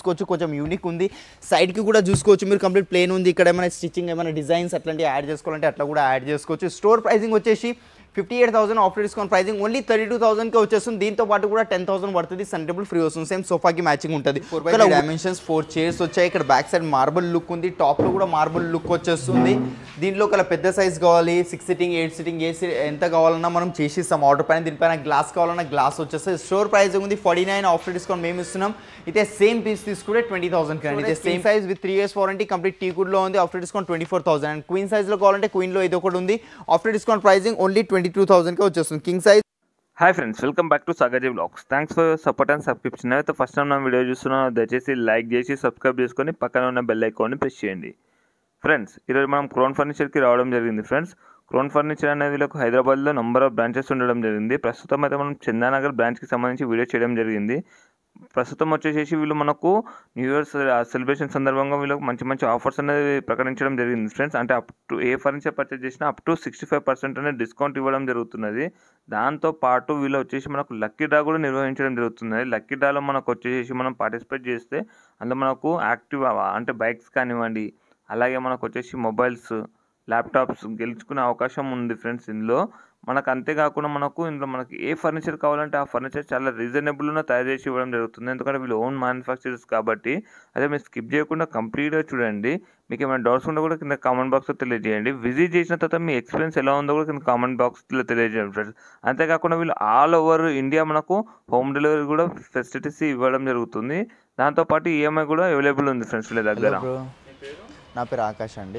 చూసుకోవచ్చు కొంచెం యూనిక్ ఉంది సైడ్కి కూడా చూసుకోవచ్చు మీరు కంప్లీట్ ప్లేన్ ఉంది ఇక్కడ ఏమైనా స్టిచ్చింగ్ ఏమైనా డిజైన్స్ అట్లాంటివి యాడ్ చేసుకోవాలంటే అట్లా కూడా యాడ్ చేసుకోవచ్చు స్టోర్ ప్రైసింగ్ వచ్చేసి fifty eight thousand after discount pricing only thirty two థౌసండ్కి వచ్చేస్తుంది దీంతో పాటు కూడా టెన్ థౌసండ్ పడుతుంది సన్ టేబుల్ ఫ్రీ వస్తుంది సేమ్ సోఫాకి మ్యాచింగ్ ఉంటుంది ఇక్కడ డైమెన్షన్స్ ఫోర్ చైర్స్ వచ్చాయి ఇక్కడ బ్యాక్ సైడ్ మార్బుల్ లుక్ ఉంది టాప్లో కూడా మార్బుల్ లుక్ వచ్చేస్తుంది దీంట్లో ఒక పెద్ద సైజ్ కావాలి సిక్స్ సిట్టింగ్ ఎయిట్ సిట్టింగ్ ఏ sit- ఎంత కావాలన్నా మనం చేసిస్తాం ఆర్డర్ పైన దీనిపైన గ్లాస్ కావాలన్నా గ్లాస్ వచ్చేస్తుంది స్టోర్ ప్రైస్ ఉంది ఫార్టీ నైన్ ఆఫ్టర్ డిస్కౌంట్ మేము ఇస్తున్నాం అయితే సేమ్ పీస్ తీసుకుంటే ట్వంటీ థౌసండ్ కానీ ఇదే same size with three years warranty complete టీ లో ఉంది after discount twenty four thousand and queen సైజ్లో కావాలంటే క్వీన్లో ఇది ఒకటి ఉంది after discount pricing only twenty two థౌసండ్కి వచ్చేస్తుంది king size hi friends welcome back to సాగజీ blogs thanks for support and subscription అయితే ఫస్ట్ టైం నా వీడియో చూస్తున్నాను దయచేసి లైక్ చేసి సబ్స్క్రైబ్ చేసుకొని పక్కన ఉన్న బెల్ ఐకాన్ని ప్రెస్ చేయండి ఫ్రెండ్స్ ఈరోజు మనం క్రోన్ ఫర్నిచర్కి రావడం జరిగింది ఫ్రెండ్స్ క్రోన్ ఫర్నిచర్ అనేది వీళ్ళకు హైదరాబాద్లో నంబర్ ఆఫ్ బ్రాంచెస్ ఉండడం జరిగింది ప్రస్తుతం అయితే మనం చందానగర్ బ్రాంచ్కి సంబంధించి వీడియో చేయడం జరిగింది ప్రస్తుతం వచ్చేసేసి వీళ్ళు మనకు న్యూ ఇయర్ సెలబ్రేషన్ సందర్భంగా వీళ్ళకి మంచి మంచి ఆఫర్స్ అనేది ప్రకటించడం జరిగింది ఫ్రెండ్స్ అంటే అప్ టు ఏ ఫర్నిచర్ పర్చేస్ చేసినా up to sixty five percent అనేది డిస్కౌంట్ ఇవ్వడం జరుగుతున్నది దాంతో పాటు వీళ్ళు వచ్చేసి మనకు లక్కీ డ్రా కూడా నిర్వహించడం జరుగుతున్నది లక్కీ డ్రాలో మనకు వచ్చేసి మనం పార్టిసిపేట్ చేస్తే అందులో మనకు యాక్టివ్ అంటే బైక్స్ కానివ్వండి అలాగే మనకు వచ్చేసి మొబైల్స్ ల్యాప్టాప్స్ గెలుచుకునే అవకాశం ఉంది ఫ్రెండ్స్ ఇందులో మనకు అంతేకాకుండా మనకు ఇందులో మనకి ఏ ఫర్నిచర్ కావాలంటే ఆ ఫర్నిచర్ చాలా రీజనబుల్గా తయారు చేసి ఇవ్వడం జరుగుతుంది ఎందుకంటే వీళ్ళు ఓన్ మ్యానుఫ్యాక్చరర్స్ కాబట్టి అదే మీరు స్కిప్ చేయకుండా కంప్లీట్గా చూడండి మీకు ఏమైనా డౌట్స్ ఉంటే కూడా కింద కామెంట్ బాక్స్లో తెలియజేయండి విజిట్ చేసిన తర్వాత మీ ఎక్స్పీరియన్స్ ఎలా ఉందో కూడా కింద కామెంట్ బాక్స్లో తెలియజేయండి ఫ్రెండ్స్ అంతేకాకుండా వీళ్ళు ఆల్ ఓవర్ ఇండియా మనకు హోమ్ డెలివరీ కూడా ఫెసిలిటీస్ ఇవ్వడం జరుగుతుంది దాంతోపాటు ఈఎంఐ కూడా అవైలబుల్ ఉంది ఫ్రెండ్స్ వీళ్ళ దగ్గర బ్రో నా పేరు ఆకాష్ అండి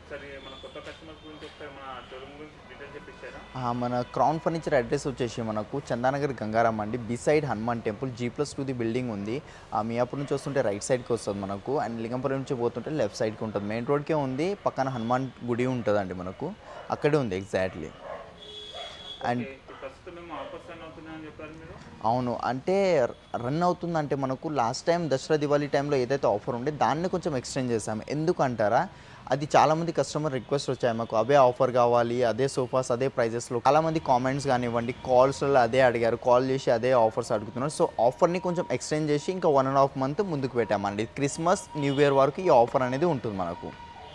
ఆ, మన క్రౌన్ ఫర్నిచర్ అడ్రస్ వచ్చేసి మనకు చందానగర్ గంగారాం అండి beside Hanuman temple G plus two the building ఉంది ఆ మియాపూర్ నుంచి వస్తుంటే రైట్ సైడ్కి వస్తుంది మనకు అండ్ లింగంపురం నుంచి పోతుంటే లెఫ్ట్ సైడ్కి ఉంటుంది మెయిన్ రోడ్కే ఉంది పక్కన హనుమాన్ గుడి ఉంటుందండి మనకు అక్కడే ఉంది ఎగ్జాక్ట్లీ అండ్ అవును అంటే రన్ అవుతుందంటే మనకు లాస్ట్ టైం దసరా దివాళీ టైంలో ఏదైతే ఆఫర్ ఉండే దాన్ని కొంచెం ఎక్స్టెండ్ చేసాము ఎందుకంటారా అది చాలామంది కస్టమర్ రిక్వెస్ట్ వచ్చాయి మాకు అవే ఆఫర్ కావాలి అదే సోఫాస్ అదే ప్రైజెస్లో చాలామంది కామెంట్స్ కానివ్వండి కాల్స్లో అదే అడిగారు కాల్ చేసి అదే ఆఫర్స్ అడుగుతున్నారు సో ఆఫర్ని కొంచెం ఎక్స్టెండ్ చేసి ఇంకా వన్ అండ్ హాఫ్ మంత్ ముందుకు పెట్టామండి క్రిస్మస్ న్యూ ఇయర్ వరకు ఈ ఆఫర్ అనేది ఉంటుంది మనకు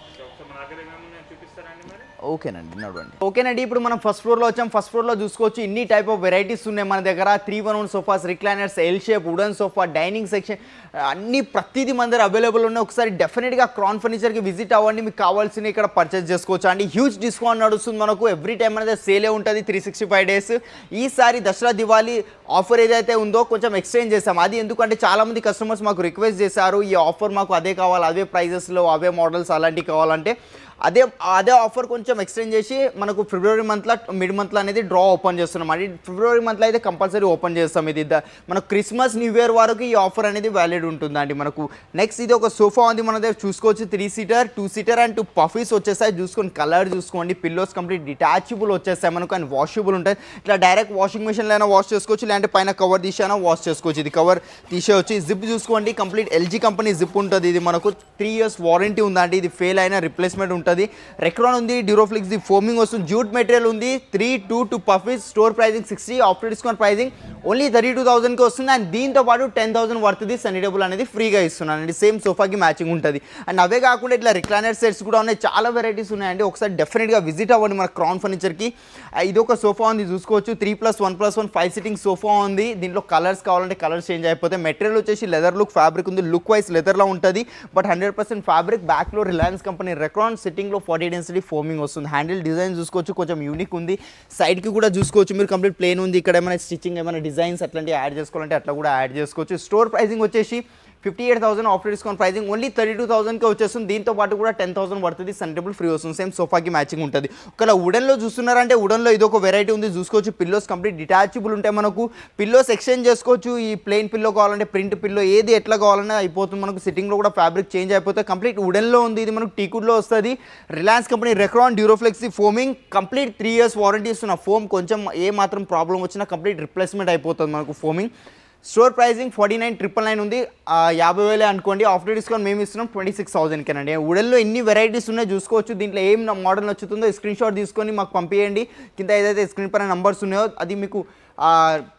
ఓకేనండి నడవండి ఓకేనండి ఇప్పుడు మనం ఫస్ట్ ఫ్లోర్లో వచ్చాం ఫస్ట్ ఫ్లోర్లో చూసుకోవచ్చు ఇన్ని టైప్ ఆఫ్ వెరైటీస్ ఉన్నాయి మన దగ్గర three one one sofas recliners L shape wooden sofa dining section అన్ని ప్రతిదీ మన దగ్గర అవైలబుల్ ఉన్నాయి ఒకసారి డెఫినెట్గా క్రాన్ ఫర్నిచర్కి విజిట్ అవ్వండి మీకు కావాల్సిన ఇక్కడ పర్చేస్ చేసుకోవచ్చు అండి హ్యూజ్ డిస్కౌంట్ నడుస్తుంది మనకు ఎవ్రీ టైం అనేది సేలే ఉంటుంది త్రీ సిక్స్టీ ఫైవ్ డేస్ ఈసారి దసరా దివాళీ ఆఫర్ ఏదైతే ఉందో కొంచెం ఎక్స్చేంజ్ చేస్తాం అది ఎందుకంటే చాలామంది కస్టమర్స్ మాకు రిక్వెస్ట్ చేశారు ఈ ఆఫర్ మాకు అదే కావాలి అదే ప్రైజెస్లో అవే మోడల్స్ అలాంటివి కావాలంటే అదే అదే ఆఫర్ కొంచెం ఎక్స్టెండ్ చేసి మనకు ఫిబ్రవరి మంత్లో మిడ్ మంత్లో అనేది డ్రా ఓపెన్ చేస్తున్నాం అండి ఫిబ్రవరి మంత్లో అయితే కంపల్సరీ ఓపెన్ చేస్తాం ఇది ద- మనకు క్రిస్మస్ న్యూ ఇయర్ వరకు ఈ ఆఫర్ అనేది వ్యాలిడ్ ఉంటుందండి మనకు నెక్స్ట్ ఇది ఒక సోఫా ఉంది మన దగ్గర చూసుకోవచ్చు three seater two seater and two puffies వచ్చేస్తాయి చూసుకోండి కలర్ చూసుకోండి పిల్లోస్ కంప్లీట్ డిటాచబుల్ వచ్చేస్తాయి మనకు అండ్ వాషబుల్ ఉంటాయి ఇట్లా డైరెక్ట్ వాషింగ్ మిషన్లో అయినా వాష్ చేసుకోవచ్చు లేదంటే పైన కవర్ తీసైనా వాష్ చేసుకోవచ్చు ఇది కవర్ తీసేయచ్చు జిప్ చూసుకోండి కంప్లీట్ ఎల్జీ కంపెనీ జిప్ ఉంటుంది ఇది మనకు త్రీ ఇయర్స్ వారంటీ ఉందండి ఇది ఫెయిల్ అయినా రిప్లేస్మెంట్ ఉంటుంది రెక్రాన్ ఉంది డ్యూరోఫ్లిక్స్ ది ఫోమింగ్ వస్తుంది జూట్ మెటీరియల్ ఉంది three two two puffies store pricing sixty after discount pricing only thirty two థౌసండ్కి వస్తుంది అండ్ దీంతో పాటు టెన్ థౌసండ్ వర్త్ది సన్నీ టేబుల్ అనేది ఫ్రీగా ఇస్తున్నాను అండి సేమ్ సోఫాకి మ్యాచింగ్ ఉంటుంది అండ్ అవే కాకుండా ఇట్లా రిక్లైనర్ సెట్స్ కూడా ఉన్నాయి చాలా వెరైటీస్ ఉన్నాయండి ఒకసారి డెఫినెట్గా విజిట్ అవ్వండి మన క్రౌన్ ఫర్నిచర్కి ఇది ఒక సోఫా ఉంది చూసుకోవచ్చు three plus one plus one five sitting sofa ఉంది దీంట్లో కలర్స్ కావాలంటే కలర్స్ చేంజ్ అయిపోతాయి మెటీరియల్ వచ్చేసి లెదర్ లుక్ ఫ్యాబ్రిక్ ఉంది లుక్ వైజ్ లెదర్లో ఉంటుంది బట్ హండ్రెడ్ పర్సెంట్ ఫ్యాబ్రిక్ బ్యాక్లో రిలయన్స్ కంపెనీ రెక్రాన్ సిట్టింగ్లో ఫార్టీ డెన్సిటీ ఫోమింగ్ వస్తుంది హ్యాండిల్ డిజైన్ చూసుకోవచ్చు కొంచెం యూనిక్ ఉంది సైడ్కి కూడా చూసుకోవచ్చు మీరు కంప్లీట్ ప్లేన్ ఉంది ఇక్కడ ఏమైనా స్టిచ్చింగ్ ఏమైనా డిజైన్స్ అట్లాంటివి యాడ్ చేసుకోవాలంటే అట్లా కూడా యాడ్ చేసుకోవచ్చు స్టోర్ ప్రైసింగ్ వచ్చేసి fifty eight thousand after discount pricing only thirty two థౌసండ్కి వచ్చేస్తుంది దీంతో పాటు కూడా టెన్ థౌసండ్ పడుతుంది సన్ టేబుల్ ఫ్రీ వస్తుంది సేమ్ సోఫాకి మ్యాచింగ్ ఉంటుంది ఒకవేళ వుడన్లో చూస్తున్నారంటే వుడన్లో ఇది ఒక వెరైటీ ఉంది చూసుకోవచ్చు పిల్లోస్ కంప్లీట్ డిటాచబుల్ ఉంటాయి మనకు పిల్లోస్ ఎక్స్చేంజ్ చేసుకోవచ్చు ఈ ప్లెయిన్ పిల్లో కావాలంటే ప్రింట్ పిల్లో ఏది ఎట్లా కావాలన్నా అయిపోతుంది మనకు సిట్టింగ్లో కూడా ఫ్యాబ్రిక్ చేంజ్ అయిపోతుంది కంప్లీట్ వుడన్లో ఉంది ఇది మనకు టీకుడ్లో వస్తుంది Reliance company Recron Duroflex foaming complete three years warranty ఇస్తున్న ఫోమ్ కొంచెం ఏ మాత్రం ప్రాబ్లం వచ్చినా కంప్లీట్ రిప్లేస్మెంట్ అయిపోతుంది మనకు foaming store pricing forty nine triple nine ఉంది ఆ, యాభై వేలే అనుకోండి ఆఫ్టర్ డిస్కౌంట్ మేము ఇస్తున్నాం ట్వంటీ సిక్స్ థౌసండ్కేనండి ఉడల్లో ఎన్ని వెరైటీస్ ఉన్నాయో చూసుకోవచ్చు దీంట్లో ఏం మోడల్ నచ్చుతుందో స్క్రీన్ షాట్ తీసుకొని మాకు పంపించండి కింద ఏదైతే స్క్రీన్ పైన నంబర్స్ ఉన్నాయో అది మీకు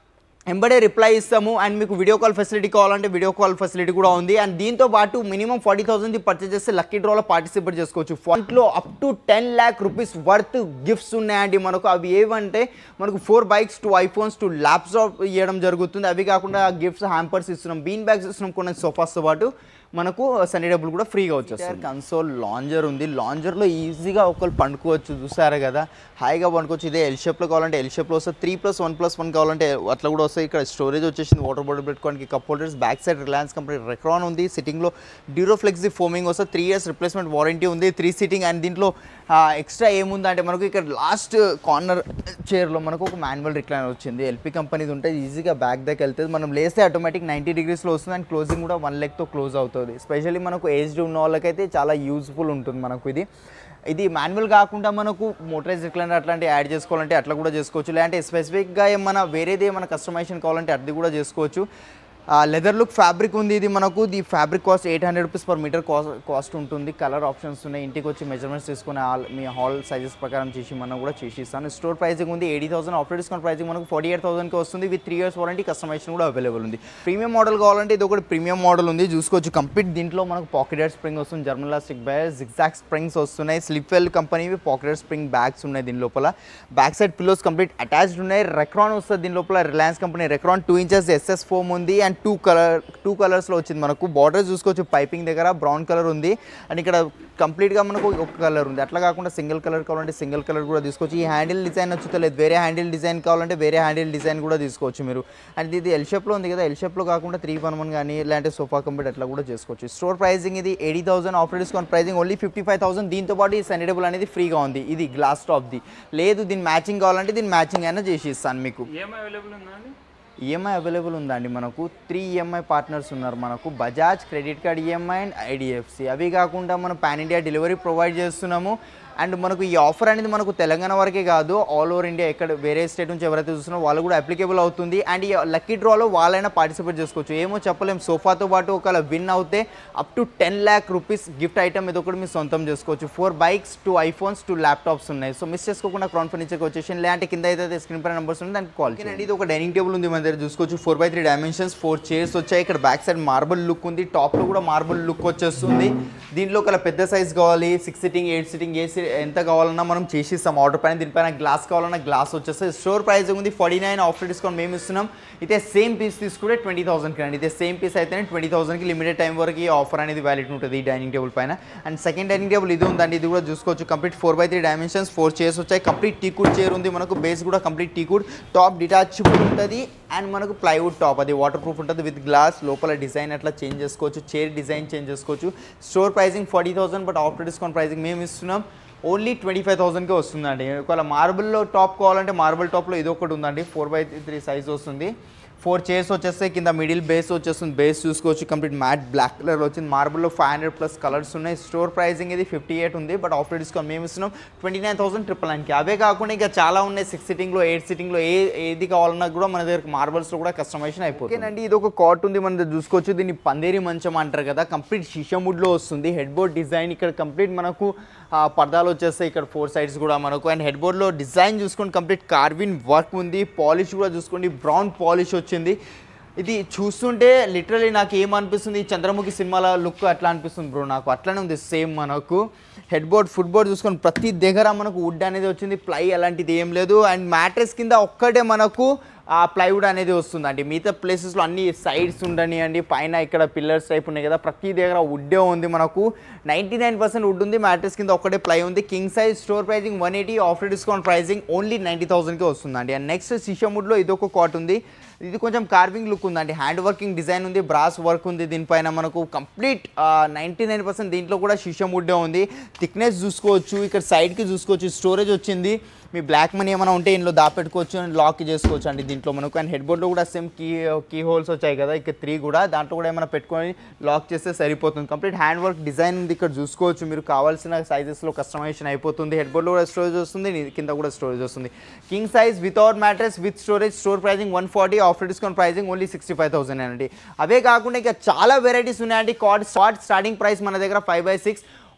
ఎంబడే రిప్లై ఇస్తాము అండ్ మీకు వీడియో కాల్ ఫెసిలిటీ కావాలంటే వీడియో కాల్ ఫెసిలిటీ కూడా ఉంది అండ్ దీంతో పాటు మినిమం ఫార్టీ థౌసండ్ పర్చేస్ చేస్తే లక్కీ డ్రాలో పార్టిసిపేట్ చేసుకోవచ్చు ఫంట్లో up to ten lakh rupees worth gifts ఉన్నాయండి మనకు అవి ఏవంటే మనకు four bikes two iPhones two laptop ఇవ్వడం జరుగుతుంది అవి కాకుండా గిఫ్ట్స్ హ్యాంపర్స్ ఇస్తున్నాం బీన్ బ్యాగ్స్ ఇస్తున్నాం కొన్ని సోఫాస్తో పాటు మనకు సన్నీ డబ్బులు కూడా ఫ్రీగా వచ్చేస్తుంది కన్సోల్ లాంజర్ ఉంది లాంజర్లో ఈజీగా ఒకళ్ళు పండుకోవచ్చు చూసారు కదా హాయిగా పండుకోవచ్చు ఇదే ఎల్ షేప్లో కావాలంటే ఎల్ షేప్లో వస్తుంది three plus one plus one కావాలంటే అట్లా కూడా వస్తాయి ఇక్కడ స్టోరేజ్ వచ్చేసింది వాటర్ బాటిల్ పెట్టుకోవడానికి cup holders back side Reliance company Recron ఉంది సిట్టింగ్లో డ్యూరోఫ్లెక్స్ ఫోమింగ్ వస్తుంది త్రీ ఇయర్స్ రిప్లేస్మెంట్ వారంటీ ఉంది త్రీ సీటింగ్ అండ్ దీంట్లో ఎక్స్ట్రా ఏముందంటే మనకు ఇక్కడ లాస్ట్ కార్నర్ చైర్లో మనకు ఒక మాన్యువల్ రిక్లైనర్ వచ్చింది ఎల్పీ కంపెనీది ఉంటే ఈజీగా బ్యాక్ దగ్గర వెళ్తుంది మనం లేస్తే ఆటోమేటిక్ నైంటీ డిగ్రీస్లో వస్తుంది అండ్ క్లోజింగ్ కూడా వన్ లెగ్తో క్లోజ్ అవుతుంది స్పెషల్లీ మనకు ఏజ్డ్ ఉన్న వాళ్ళకైతే చాలా యూజ్ఫుల్ ఉంటుంది మనకు ఇది ఇది మాన్యువల్ కాకుండా మనకు మోటరైజ్ రిక్లైనర్ అట్లాంటివి యాడ్ చేసుకోవాలంటే అట్లా కూడా చేసుకోవచ్చు లేదంటే స్పెసిఫిక్గా ఏమైనా వేరేది ఏమైనా కస్టమైజేషన్ కావాలంటే అది కూడా చేసుకోవచ్చు లెదర్ లుక్ ఫ్యాబ్రిక్ ఉంది ఇది మనకు the fabric cost eight hundred rupees per metre cost cost ఉంటుంది కలర్ ఆప్షన్స్ ఉన్నాయి ఇంటికి వచ్చి మెజర్మెంట్స్ తీసుకుని ఆల్ మీ హాల్ సైజెస్ ప్రకారం చేసి మనం కూడా చేసి ఇస్తాను స్టోర్ ప్రైసింగ్ ఉంది eighty thousand offer discount pricing మనకు ఫార్టీ ఎయిట్ థౌసండ్కి వస్తుంది with three years warranty customisation కూడా అవైలబుల్ ఉంది ప్రీమియం మోడల్ కావాలంటే ఇది ఒకటి ప్రీమియం మోడల్ ఉంది చూసుకోవచ్చు కంప్లీట్ దీంట్లో మనకు పాకెటెడ్ స్ప్రింగ్ వస్తుంది జర్మన్ లాస్టిక్ బ్యాగ్ జిగ్జాక్ స్ప్రింగ్స్ వస్తున్నాయి స్లిప్ వెల్ కంపెనీవి పాకెటెడ్ స్ప్రింగ్ బ్యాగ్స్ ఉన్నాయి దీని లోపల back side pillows complete attached ఉన్నాయి రెక్రాన్ వస్తుంది దీని లోపల Reliance company Recron two inches SS foam ఉంది అండ్ టూ కలర్ టూ కలర్స్లో వచ్చింది మనకు బార్డర్ చూసుకోవచ్చు పైపింగ్ దగ్గర బ్రౌన్ కలర్ ఉంది అండ్ ఇక్కడ కంప్లీట్గా మనకు ఒక కలర్ ఉంది అట్లా కాకుండా సింగిల్ కలర్ కావాలంటే సింగిల్ కలర్ కూడా తీసుకోవచ్చు ఈ హ్యాండిల్ డిజైన్ వచ్చుతలేదు వేరే హ్యాండిల్ డిజైన్ కావాలంటే వేరే హ్యాండిల్ డిజైన్ కూడా తీసుకోవచ్చు మీరు అండ్ ఇది ఎల్ షేప్లో ఉంది కదా ఎల్ షేప్లో కాకుండా త్రీ వన్ వన్ కానీ ఇలాంటి సోఫా కంప్లీట్ అట్లా కూడా చేసుకోవచ్చు స్టోర్ ప్రైసింగ్ ఇది eighty thousand offer discount pricing only fifty five thousand దీంతో పాటు ఈ సన్నిడబుల్ అనేది ఫ్రీగా ఉంది ఇది గ్లాస్ టాప్ది లేదు దీని మ్యాచింగ్ కావాలంటే దీని మ్యాచింగ్ అయినా చేసి ఇస్తాను మీకు ఏం అవైలబుల్ ఉందా అండి ఈఎంఐ అవైలబుల్ ఉందండి మనకు త్రీ ఈఎంఐ పార్ట్నర్స్ ఉన్నారు మనకు Bajaj credit card EMI and IDFC అవి కాకుండా మనం పాన్ ఇండియా డెలివరీ ప్రొవైడ్ చేస్తున్నాము అండ్ మనకు ఈ ఆఫర్ అనేది మనకు తెలంగాణ వరకే కాదు ఆల్ ఓవర్ ఇండియా ఎక్కడ వేరే స్టేట్ నుంచి ఎవరైతే చూస్తున్నారో వాళ్ళు కూడా అప్లికేబుల్ అవుతుంది అండ్ ఈ లక్కీ డ్రాలో వాళ్ళైనా పార్టిసిపేట్ చేసుకోవచ్చు ఏమో చెప్పలేం సోఫాతో పాటు ఒకవేళ విన్ అవుతే up to ten lakh rupees gift item ఇది ఒకటి మీరు సొంతం చేసుకోవచ్చు four bikes two iPhones two laptops ఉన్నాయి సో మిస్ చేసుకోకుండా క్రౌన్ ఫర్నిచర్కి వచ్చేసి లేదంటే కింద అయితే స్క్రీన్ పైన నెంబర్స్ ఉంది దానికి కాల్ చేయండి ఇది ఒక డైనింగ్ టేబుల్ ఉంది మన దగ్గర చూసుకోవచ్చు four by three dimensions four chairs వచ్చాయి ఇక్కడ బ్యాక్ సైడ్ మార్బుల్ లుక్ ఉంది టాప్లో కూడా మార్బుల్ లుక్ వచ్చేస్తుంది దీంట్లో ఒక పెద్ద సైజ్ కావాలి సిక్స్ సిట్టింగ్ ఎయిట్ సిట్టింగ్ ఏ sit- ఎంత కావాలన్నా మనం చేసి ఇస్తాం ఆర్డర్ పైన దీనిపైన గ్లాస్ కావాలన్నా గ్లాస్ వచ్చేస్తుంది స్టోర్ ప్రైస్ ఉంది ఫార్టీ నైన్ ఆఫర్ డిస్కౌంట్ మేము ఇస్తున్నాం అయితే సేమ్ పీస్ తీసుకుంటే ట్వంటీ థౌసండ్కి అండి ఇదే సేమ్ పీస్ అయితేనే ట్వంటీ థౌసండ్కి లిమిటెడ్ టైం వరకు ఈ ఆఫర్ అనేది వ్యాలిడ్ ఉంటుంది ఈ డైనింగ్ టేబుల్ పైన అండ్ సెకండ్ డైనింగ్ టేబుల్ ఇది ఉందండి ఇది కూడా చూసుకోవచ్చు complete four by three dimensions four chairs వచ్చాయి కంప్లీట్ టీకుడ్ చైర్ ఉంది మనకు బేస్ కూడా కంప్లీట్ టీకుడ్ టాప్ డిటాచబుల్ ఉంటుంది అండ్ మనకు ప్లైవుడ్ టాప్ అది వాటర్ ప్రూఫ్ ఉంటుంది విత్ గ్లాస్ లోపల డిజైన్ అట్లా చేంజ్ చేసుకోవచ్చు చైర్ డిజైన్ చేంజ్ చేసుకోవచ్చు store pricing forty thousand but after discount pricing మేము ఇస్తున్నాం ఓన్లీ ట్వంటీ ఫైవ్ థౌసండ్కే వస్తుందండి ఒకవేళ మార్బుల్లో టాప్ కావాలంటే మార్బుల్ టాప్లో ఇది ఒకటి ఉందండి ఫోర్ బై త్రీ సైజ్ వస్తుంది ఫోర్ చైర్స్ వచ్చేస్తాయి కింద మిడిల్ బేస్ వచ్చేస్తుంది బేస్ చూసుకోవచ్చు కంప్లీట్ మ్యాట్ బ్లాక్ కలర్ వచ్చింది మార్బుల్లో ఫైవ్ హండ్రెడ్ ప్లస్ కలర్స్ ఉన్నాయి స్టోర్ ప్రైసింగ్ ఇది ఫిఫ్టీ ఎయిట్ ఉంది బట్ ఆఫ్టర్ డిస్కౌంట్ మేము ఇస్తున్నాం ట్వంటీ నైన్ థౌసండ్ ట్రిపుల్ నైన్కి అవే కాకుండా ఇంకా చాలా ఉన్నాయి సిక్స్ సిట్టింగ్లో ఎయిట్ సిట్టింగ్లో ఏ ఏది కావాలన్నా కూడా మన దగ్గర మార్బల్స్లో కూడా కస్టమైజేషన్ అయిపోతుంది ఓకేనండి ఇది ఒక కాట్ ఉంది మన దగ్గర చూసుకోవచ్చు దీన్ని పందేరి మంచం అంటారు కదా కంప్లీట్ షిషముడ్లో వస్తుంది హెడ్ బోర్డ్ డిజైన్ ఇక్కడ కంప్లీట్ మనకు ఆ, పర్దాలు వచ్చేస్తాయి ఇక్కడ ఫోర్ సైడ్స్ కూడా మనకు అండ్ హెడ్ బోర్డ్లో డిజైన్ చూసుకోండి కంప్లీట్ కార్విన్ వర్క్ ఉంది పాలిష్ కూడా చూసుకోండి బ్రౌన్ పాలిష్ వచ్చింది ఇది చూస్తుంటే లిటరలీ నాకు ఏమనిపిస్తుంది ఈ చంద్రముఖి సినిమాల లుక్ అట్లా అనిపిస్తుంది బ్రో నాకు అట్లానే ఉంది సేమ్ మనకు హెడ్ బోర్డ్ ఫుట్ బోర్డ్ చూసుకొని ప్రతి దగ్గర మనకు వుడ్ అనేది వచ్చింది ప్లై అలాంటిది ఏం లేదు అండ్ మ్యాట్రెస్ కింద ఒక్కటే మనకు ఆ ప్లైవుడ్ అనేది వస్తుంది అండి మిగతా ప్లేసెస్లో అన్ని సైడ్స్ ఉండనియండి పైన ఇక్కడ పిల్లర్స్ టైప్ ఉన్నాయి కదా ప్రతి దగ్గర వుడ్డే ఉంది మనకు నైంటీ నైన్ పర్సెంట్ వుడ్ ఉంది మ్యాట్రెస్ కింద ఒక్కటే ప్లై ఉంది king size store pricing one eighty offer discount pricing only ninety థౌసండ్కే వస్తుందండి అండ్ నెక్స్ట్ సిషముడ్లో ఇది ఒక కాట్ ఉంది ఇది కొంచెం కార్వింగ్ లుక్ ఉందండి హ్యాండ్ వర్కింగ్ డిజైన్ ఉంది బ్రాస్ వర్క్ ఉంది దీనిపైన మనకు కంప్లీట్ నైంటీ నైన్ పర్సెంట్ దీంట్లో కూడా షిషం వుడ్డే ఉంది థిక్నెస్ చూసుకోవచ్చు ఇక్కడ సైడ్కి చూసుకోవచ్చు స్టోరేజ్ వచ్చింది మీ బ్లాక్ మనీ ఏమైనా ఉంటే ఇందులో దాపెట్టుకోవచ్చు అండ్ లాక్ చేసుకోవచ్చు అండి దీంట్లో మనకు అండ్ హెడ్ బోర్డ్లో కూడా సేమ్ కీ కీ హోల్స్ వచ్చాయి కదా ఇక్కడ త్రీ కూడా దాంట్లో కూడా ఏమైనా పెట్టుకొని లాక్ చేస్తే సరిపోతుంది కంప్లీట్ హ్యాండ్ వర్క్ డిజైన్ ఉంది ఇక్కడ చూసుకోవచ్చు మీరు కావాల్సిన సైజెస్లో కస్టమైజేషన్ అయిపోతుంది హెడ్ బోర్డ్లో కూడా స్టోరేజ్ వస్తుంది నీ- కింద కూడా స్టోరేజ్ వస్తుంది king size without mattress with storage store pricing one forty offer discount pricing only sixty five thousand అండి అవే కాకుండా ఇంకా చాలా వెరైటీస్ ఉన్నాయండి కార్డ్ షార్ట్ స్టార్టింగ్ ప్రైస్ మన దగ్గర five by six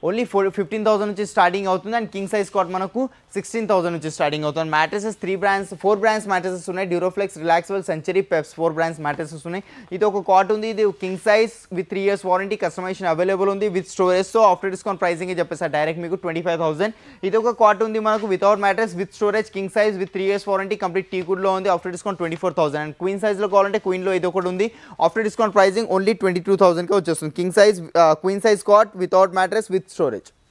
only four fifteen thousand నుంచి స్టార్టింగ్ అవుతుంది అండ్ కింగ్ సైజ్ కాట్ మనకు సిక్స్టీన్ థౌసండ్ నుంచి స్టార్టింగ్ అవుతుంది mattresses three brands four brands mattresses ఉన్నాయి డ్యూరోఫ్లెక్స్ రిలాక్సబుల్ Century Peps four brands mattresses ఉన్నాయి ఇది ఒక కాట్ ఉంది ఇది king size with three years warranty customisation available ఉంది విత్ స్టోరేజ్తో ఆఫ్టర్ డిస్కౌంట్ ప్రైసింగ్ చెప్పేసి డైరెక్ట్ మీకు ట్వంటీ ఫైవ్ థౌసండ్ ఇది ఒక కాట్ ఉంది మనకు without mattress with storage king size with three years warranty complete టీ లో ఉంది after discount twenty four thousand and queen సైజ్లో కావాలంటే క్వీన్లో ఇది ఒకటి ఉంది after discount pricing only twenty two థౌసండ్కి వచ్చేస్తుంది king size queen size cot without mattress with storage